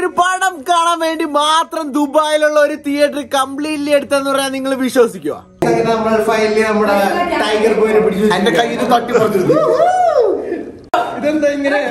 ഒരു പടം കാണാൻ വേണ്ടി മാത്രം ദുബായിലുള്ള ഒരു തിയേറ്റർ കംപ്ലീറ്റ്ലി എടുത്തെന്ന് പറയാൻ നിങ്ങൾ വിശ്വസിക്കുക നമ്മൾ ഫൈനലി നമ്മുടെ ടൈഗർ ബോയിനെ പിടിച്ചു എന്റെ കയ്യിൽ നിന്ന് തട്ടി പുറത്തിരുന്നു ഇതെന്താ ഇങ്ങനെ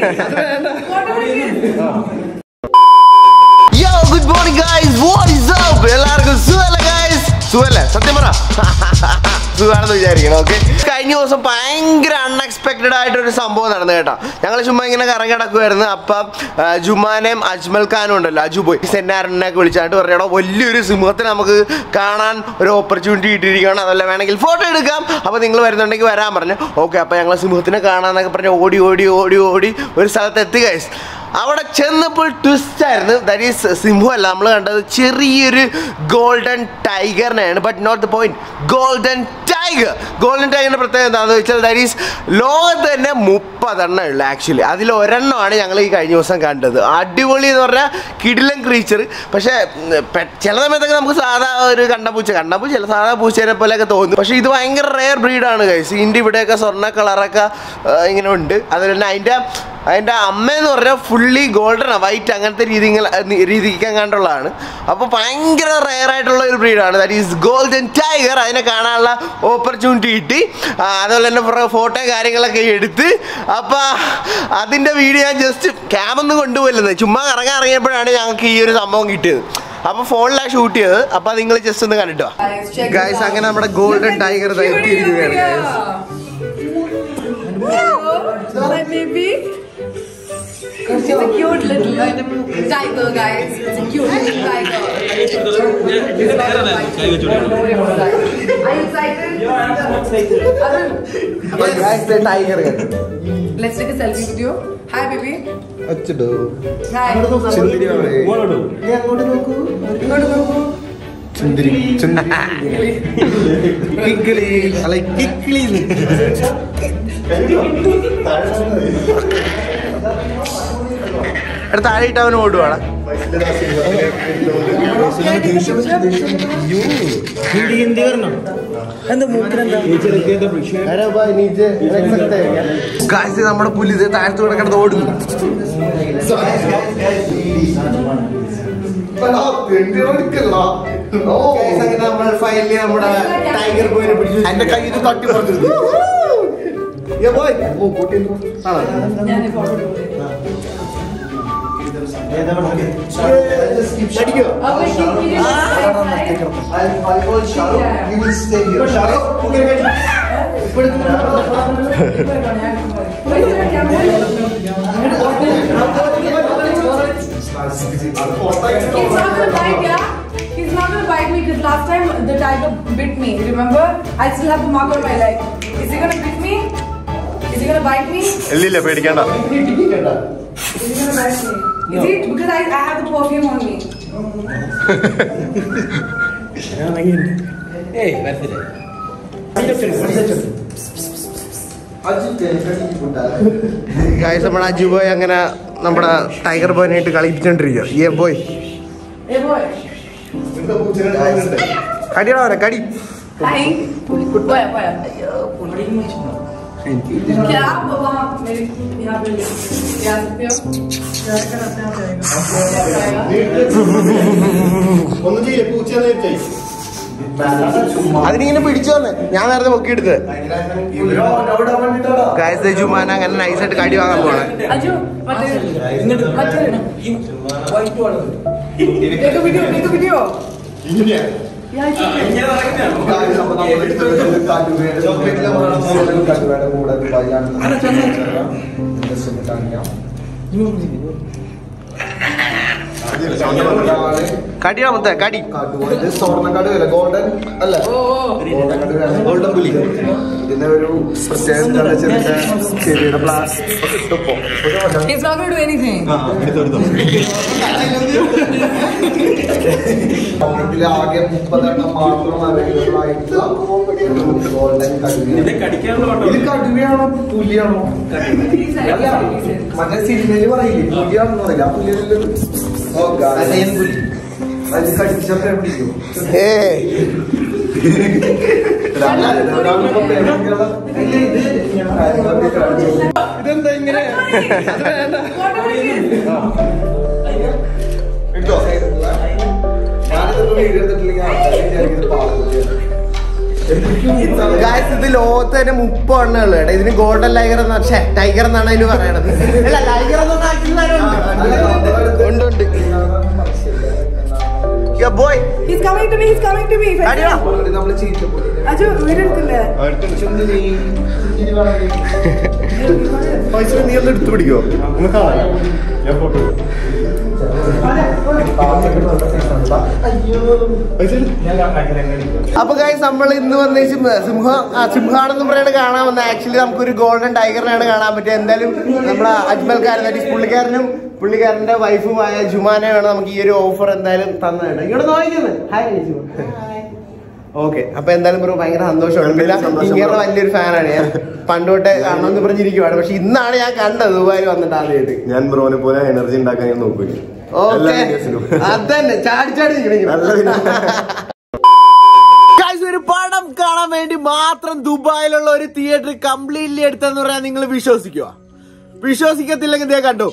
yo good morning guys what is up എല്ലാവർക്കും സുഖല്ലേ ഗൈസ് സുഖല്ലേ സത്യം പറ സുഖാണെന്ന് വിചാരിക്കണം ഓക്കെ കഴിഞ്ഞ ദിവസം ഭയങ്കര അൺഎക്സ്പെക്റ്റഡ് ആയിട്ട് ഒരു സംഭവം നടന്നു കേട്ടോ ഞങ്ങൾ ചുമ്മാ ഇങ്ങനെ കറങ്ങി കിടക്കുമായിരുന്നു അപ്പം ആ, ജുമാനെയും അജ്മൽ ഖാനും ഉണ്ടല്ലോ അജു പോയി സെന്നാറിനൊക്കെ വിളിച്ചായിട്ട് പറഞ്ഞോ വലിയൊരു സിംഹത്തിന് നമുക്ക് കാണാൻ ഒരു ഓപ്പർച്യൂണിറ്റി ഇട്ടിരിക്കുകയാണ് അതല്ല വേണമെങ്കിൽ ഫോട്ടോ എടുക്കാം അപ്പോൾ നിങ്ങൾ വരുന്നുണ്ടെങ്കിൽ വരാൻ പറഞ്ഞു ഓക്കെ അപ്പോൾ ഞങ്ങൾ സിംഹത്തിനെ കാണാന്നൊക്കെ പറഞ്ഞ് ഓടി ഓടി ഓടി ഓടി ഒരു സ്ഥലത്ത് എത്തി ഗൈസ് അവിടെ ചെന്നപ്പോൾ ട്വിസ്റ്റ് ആയിരുന്നു ദാറ്റ് ഈസ് സിംഹമല്ല നമ്മൾ കണ്ടത് ചെറിയൊരു ഗോൾഡൻ ടൈഗറിനെയാണ് but not the point golden tiger golden ടൈഗറിന്റെ പ്രത്യേകത എന്താണെന്ന് വെച്ചാൽ ദാറ്റ് ഈസ് ലോകത്ത് തന്നെ മുപ്പതെണ്ണം ഉള്ളു ആക്ച്വലി അതിൽ ഒരെണ്ണമാണ് ഞങ്ങൾ ഈ കഴിഞ്ഞ ദിവസം കണ്ടത് അടിപൊളി എന്ന് പറഞ്ഞാൽ കിടിലൻ ക്രീച്ചർ പക്ഷേ ഉം, പെ- ചില സമയത്തൊക്കെ നമുക്ക് സാധാ ഒരു കണ്ടപൂച്ച കണ്ടപൂച്ച അല്ല സാധാ പൂച്ചേനെ പോലെയൊക്കെ തോന്നും പക്ഷേ ഇത് ഭയങ്കര റെയർ ബ്രീഡാണ് കൈസ് ഇതിൻ്റെ ഇവിടെയൊക്കെ സ്വർണ്ണ കളറൊക്കെ ആ, ഇങ്ങനെ ഉണ്ട് അതുപോലെ തന്നെ അതിൻ്റെ അതിൻ്റെ അമ്മ എന്ന് പറഞ്ഞാൽ ഫുള്ളി ഗോൾഡനാണ് വൈറ്റ് അങ്ങനത്തെ രീതി രീതിക്ക് കണ്ടുള്ളതാണ് അപ്പോൾ ഭയങ്കര റെയർ ആയിട്ടുള്ള ഒരു ബ്രീഡാണ് ദാറ്റ് ഈസ് ഗോൾഡൻ ടൈഗർ അതിനെ കാണാനുള്ള ഓപ്പർച്യൂണിറ്റി കിട്ടി ആ, അതുപോലെ തന്നെ കുറേ ഫോട്ടോയും കാര്യങ്ങളൊക്കെ എടുത്ത് അപ്പോൾ അതിൻ്റെ വീഡിയോ ഞാൻ ജസ്റ്റ് ക്യാമൊന്നും കൊണ്ടുപോയില്ലെന്ന് ചുമ്മാ കറങ്ങാൻ ഇറങ്ങിയപ്പോഴാണ് ഞങ്ങൾക്ക് ഈ ഒരു സംഭവം കിട്ടിയത് അപ്പോൾ ഫോണിലാണ് ഷൂട്ട് ചെയ്തത് അപ്പോൾ നിങ്ങൾ ജസ്റ്റ് ഒന്ന് കണ്ടിട്ടോ Guys, check guys this out. അങ്ങനെ നമ്മുടെ ഗോൾഡൻ ടൈഗർ എത്തിയിരിക്കുകയാണ് guys. Hello, my baby. She's a cute little tiger, guys. It's a cute little tiger. It's not a fight. Don't worry about that. Are you excited? Arun, അപ്പോൾ guys tiger let's take a selfie with you. Hi, baby. വെച്ചിട്ടു Hi. ചുന്തിരി അങ്ങോട്ട് നോക്കൂ Igodu noku. ചുന്തിരി കിക്കിളി അല്ല കിക്കിളി എടുത്ത് താഴെയിട്ട് അവൻ ഓടുവാണ് കാശ് നമ്മുടെ പുലി ഇത് താഴത്ത് കൂടെ കിടന്ന് ഓടുന്നു നമ്മൾ ഫൈനലി നമ്മുടെ ടൈഗർ ബോയിനെ പിടിച്ചു എന്റെ കയ്യിൽ നിന്ന് തട്ടി പുറത്തിരുന്നു ഏ ബോയ് ഓ കുട്ടി ആണോ ഞാൻ ഫോട്ടോ എടുക്കും അടിക്കോ Okay, can you just He's not gonna bite, yeah? He's not gonna bite me because last time the tiger bit me. Remember? I still have the mark on my leg. Is he gonna bit me? Is he gonna bite me? Is ഇല്ലില്ല പേടിക്കണ്ട he gonna bite me? Is it? Because I, I have the perfume on me. Guys നമ്മുടെ Aju boy അങ്ങനെ നമ്മുടെ tiger ബോയിനായിട്ട് കളിപ്പിച്ചോണ്ടിരിക്കുക ഈ boy Hey boy. കടിയടാ അവനെ കടി Hi. Boy, boy. क्या आप वहाँ मेरे यहाँ पे ले आ सकते हो? जाकर अपने आप जाएगा। ഒന്നും ചെയ്യില്ല പൂച്ച അതിനിങ്ങനെ പിടിച്ചോന്ന് ഞാൻ നേരത്തെ പൊക്കിയെടുത്ത് ഗായസ് ജുമാൻ അങ്ങനെ നൈസായിട്ട് കടി വാങ്ങാൻ പോണേ അജു മറ്റേ മറ്റേ देखो वीडियो देखो वीडियो यार കടിയാ മൊത്തം കടി സ്വർണ്ണക്കാട് വരെ ഗോൾഡൻ അല്ല ओ ओ ഗോൾഡൻ കട് ഗോൾഡൻ പുലി ഇതിന്റെ ഒരു പ്രത്യേകത എന്താണെന്ന് വെച്ചാൽ ചെടിയുടെ പ്ലാസ്റ്റിക് ഇട്ടപ്പോ He's not going to do anything. ഇതിൽ ആകെ മുപ്പതെണ്ണം മാത്രം അവൈലബിൾ ആയിട്ടുള്ള ഗോൾഡൻ കടുവ ഇത് കടുവയാണോ പുലിയാണോ He's like, അല്ല he's like, മറ്റേ സിനിമയില് പറയില്ലേ പുലിയാണെന്ന് പറയില്ല ആ പുലിയല്ലല്ലോ ഓ ഗായ്സ്. അത് കടിച്ചപ്പോ പിടിക്കും ഏ ഒരാളിപ്പോ പേടിക്കാതെ ഇല്ല, ഇത് ഞാൻ കാര്യങ്ങളൊക്കെ കാണിച്ചു ഇതെന്താ ഇങ്ങനെ What are you doing? Video എടുത്തിട്ടില്ലെങ്കിൽ ആൾക്കാര് വിചാരിക്കുന്നത് പാവം ഗായ്സ് ഇത് ലോകത്ത് തന്നെ മുപ്പത് എണ്ണേ ഉള്ളു കേട്ടോ ഇതിന് ഗോൾഡൻ ലൈഗർ എന്ന് പക്ഷേ ടൈഗർ എന്നാണ് അതിന് പറയണത് അല്ല ലൈഗർ എന്ന് പറഞ്ഞാൽ actually അതിനുണ്ട്. ഉണ്ട് ഉണ്ട് boy He's coming to me, he's coming to me. അടിയാ നമ്മള് ചീറ്റപ്പൊടി അജു വീഡിയോ എടുക്കില്ലേ പൈസ നീ ഒന്ന് എടുത്തു പിടിക്കോ അപ്പൊ ഗൈസ് നമ്മൾ ഇന്ന് വന്ന ഈ സിംഹ സിംഹ- ആ, സിംഹാണെന്ന് പറയുന്നത് കാണാൻ വന്ന ആക്ച്വലി നമുക്കൊരു ഗോൾഡൻ ടൈഗറിനാണ് കാണാൻ പറ്റിയത് എന്തായാലും നമ്മുടെ അജ്മൽക്കാരൻ that is പുള്ളിക്കാരനും പുള്ളിക്കാരന്റെ വൈഫുമായ ജുമാനെയാണ് നമുക്ക് ഈ ഒരു ഓഫർ എന്തായാലും തന്നത് ഇവിടെ നോക്കുന്നത് ഹായ് ഓക്കെ അപ്പൊ എന്തായാലും ബ്രോ ഭയങ്കര സന്തോഷമുണ്ട് ഇങ്ങനെ വലിയൊരു ഫാനാണ് ഞാൻ പണ്ട് തൊട്ടേ കാണണമെന്ന് പറഞ്ഞിരിക്കുവാണ് പക്ഷെ ഇന്നാണ് ഞാൻ കണ്ടത് ദുബായിൽ വന്നിട്ട് ആദ്യമായിട്ട് ഞാൻ ബ്രോനെ പോലെ എനർജി ഉണ്ടാക്കാൻ ഞാൻ നോക്കും എല്ലാ ഓക്കെ വീഡിയോസിലും അതന്നെ ചാടി ചാടി നല്ല video. Guys, ഒരു പടം കാണാൻ വേണ്ടി മാത്രം ദുബായിലുള്ള ഒരു തിയേറ്റർ കംപ്ലീറ്റ്ലി എടുത്തെന്ന് പറയാൻ നിങ്ങൾ വിശ്വസിക്കുക വിശ്വസിക്കത്തില്ലെങ്കിൽ ദേ കണ്ടു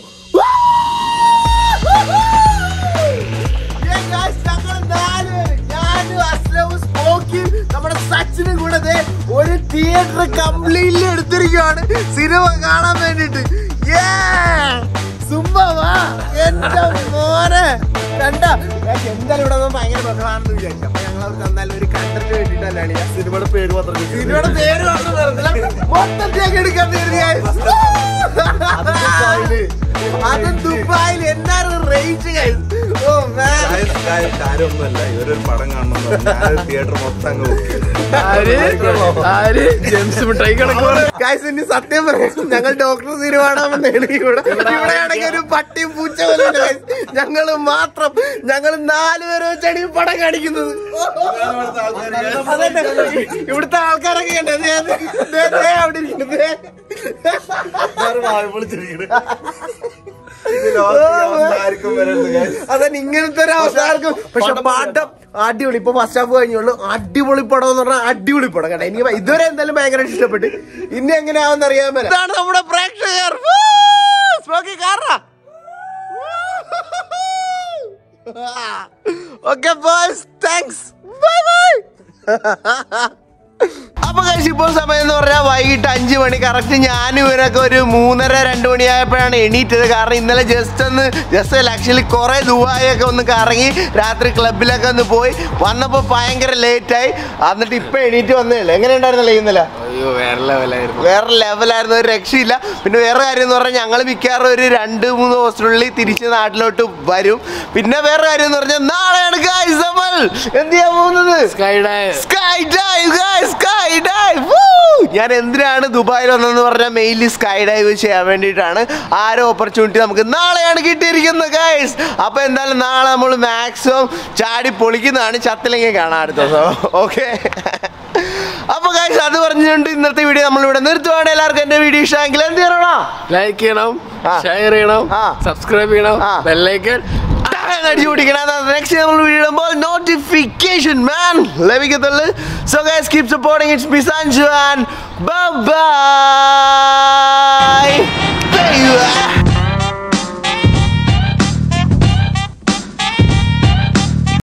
Yeah, guys, ഞങ്ങള് നാലുപേര്, ഞാനും അസ്ലവും സ്മോക്കിയും നമ്മുടെ സച്ചിനും കൂടെ ദേ ഒരു തിയേറ്റർ കംപ്ലീറ്റ്ലി എടുത്തിരിക്കുകയാണ് സിനിമ കാണാൻ വേണ്ടിട്ട് സുമ്മാ എന്റെ മോനെ കണ്ട എന്തായാലും ഇവിടെ വന്നപ്പോ ഭയങ്കര ബഹളാണെന്ന് വിചാരിച്ചു അപ്പൊ ഞങ്ങൾ അത് തന്നാലും ഒരു കണ്ടന്റ് വേണ്ടിട്ടല്ലാണ് ഞാൻ സിനിമയുടെ പേര് മാത്രം സിനിമയുടെ പേര് മാത്രം പറഞ്ഞില്ല മൊത്തത്തിലേക്ക് എടുക്കാൻ അത് ദുബായിൽ എന്നാണ് റേറ്റ് ഓ man. കാര്യമൊന്നുമല്ല ഇവരൊരു പടം കാണണം തിയേറ്റർ മൊത്തം അങ്ങ് ബുക്ക് Guys, ഇനി സത്യം പറയാം ഞങ്ങൾ ഡോക്ടർ സിനിമാണെന്നാണ് ഇവിടെ ഇവിടെയാണെങ്കിൽ ഒരു പട്ടിയും പൂച്ച പോലെ ഉണ്ട് guys. ഞങ്ങള് മാത്രം ഞങ്ങൾ നാലുപേരെ വെച്ചാണ് ഈ പടം കാണിക്കുന്നത് അതന്നെ. ഇവിടുത്തെ ആൾക്കാരൊക്കെ ഉണ്ട് ദേ, ദേ, ദേ, ദേ അവിടെ ഇരിക്കുന്നു ദേ. ആർക്കും വരരുത് guys. അതന്നെ ഇങ്ങനത്തെ ഒരു അവസ്ഥ പക്ഷെ പാട്ടം അടിപൊളി ഇപ്പൊ ഫസ്റ്റ് ഹാഫ് കഴിഞ്ഞുള്ളൂ അടിപൊളി പടം എന്ന് പറഞ്ഞാൽ അടിപൊളി പടം കേട്ടോ എനിക്ക് ഭ- ഇതുവരെ എന്തായാലും ഭയങ്കരമായിട്ട് ഇഷ്ടപ്പെട്ട് ഇനി എങ്ങനെയാവുന്ന അറിയാൻ പറ്റും ഇതാണ് നമ്മുടെ പ്രേക്ഷകർ സ്മോക്കി കാറാ okay boys thanks bye bye അപ്പൊ കഴിച്ച് ഇപ്പോൾ സമയം എന്ന് പറഞ്ഞാൽ വൈകിട്ട് അഞ്ച് മണി കറക്റ്റ് ഞാനും ഇവരൊക്കെ ഒരു മൂന്നര രണ്ട് മണിയായപ്പോഴാണ് എണീറ്റത് കാരണം ഇന്നലെ ജസ്റ്റ് ഒന്ന് ജസ്റ്റ് അല്ല ആക്ച്വലി കുറെ ദുബായൊക്കെ ഒന്ന് കറങ്ങി രാത്രി ക്ലബിലൊക്കെ ഒന്ന് പോയി വന്നപ്പോൾ ഭയങ്കര ലേറ്റായി എന്നിട്ട് ഇപ്പൊ എണീറ്റ് വന്നേ ഉള്ളൂ എങ്ങനെ ഉണ്ടായിരുന്നല്ലേ ഇന്നലെ വേറെ ലെവലായിരുന്നു ഒരു രക്ഷയില്ല പിന്നെ വേറെ കാര്യം എന്ന് പറഞ്ഞാൽ ഞങ്ങൾ മിക്കവാറും ഒരു രണ്ട് മൂന്ന് ദിവസത്തിനുള്ളിൽ തിരിച്ച് നാട്ടിലോട്ട് വരും പിന്നെ വേറെ കാര്യം എന്ന് പറഞ്ഞാൽ നാളെയാണ് guys നമ്മൾ എന്ത് ചെയ്യാൻ പോകുന്നത് സ്കൈ ഡൈവ് സ്കൈ ഡൈവ് ഞാൻ എന്തിനാണ് ദുബായിൽ വന്നതെന്ന് പറഞ്ഞാൽ മെയിൻലി സ്കൈ ഡൈവ് ചെയ്യാൻ വേണ്ടിയിട്ടാണ് ആ ഒരു ഓപ്പർച്യൂണിറ്റി നമുക്ക് നാളെയാണ് കിട്ടിയിരിക്കുന്നത് ഗൈസ് അപ്പൊ എന്തായാലും നാളെ നമ്മൾ മാക്സിമം ചാടി പൊളിക്കുന്നതാണ് ചത്തിലെങ്കിൽ കാണാം അടുത്ത ദിവസം ഓക്കെ അപ്പൊ ഗൈസ് അത് പറഞ്ഞുകൊണ്ട് ഇന്നത്തെ വീഡിയോ നമ്മൾ ഇവിടെ നിർത്തുവാണ് എല്ലാവർക്കും എന്റെ വീഡിയോ ഇഷ്ടമെങ്കിൽ എന്ത് ചെയ്യണോ ലൈക്ക് ചെയ്യണം ആ. ഷെയർ ചെയ്യണം ആ. സബ്സ്ക്രൈബ് ചെയ്യണം ആ. ബെല്ലൈക്കൻ അടിച്ചു പിടിക്കണം നെക്സ്റ്റ് നമ്മൾ വീഡിയോ ഇടുമ്പോൾ നോട്ടിഫിക്കേഷൻ മാൻ ലഭിക്കത്തുള്ളൂ so guys keep supporting it's me Sanju and by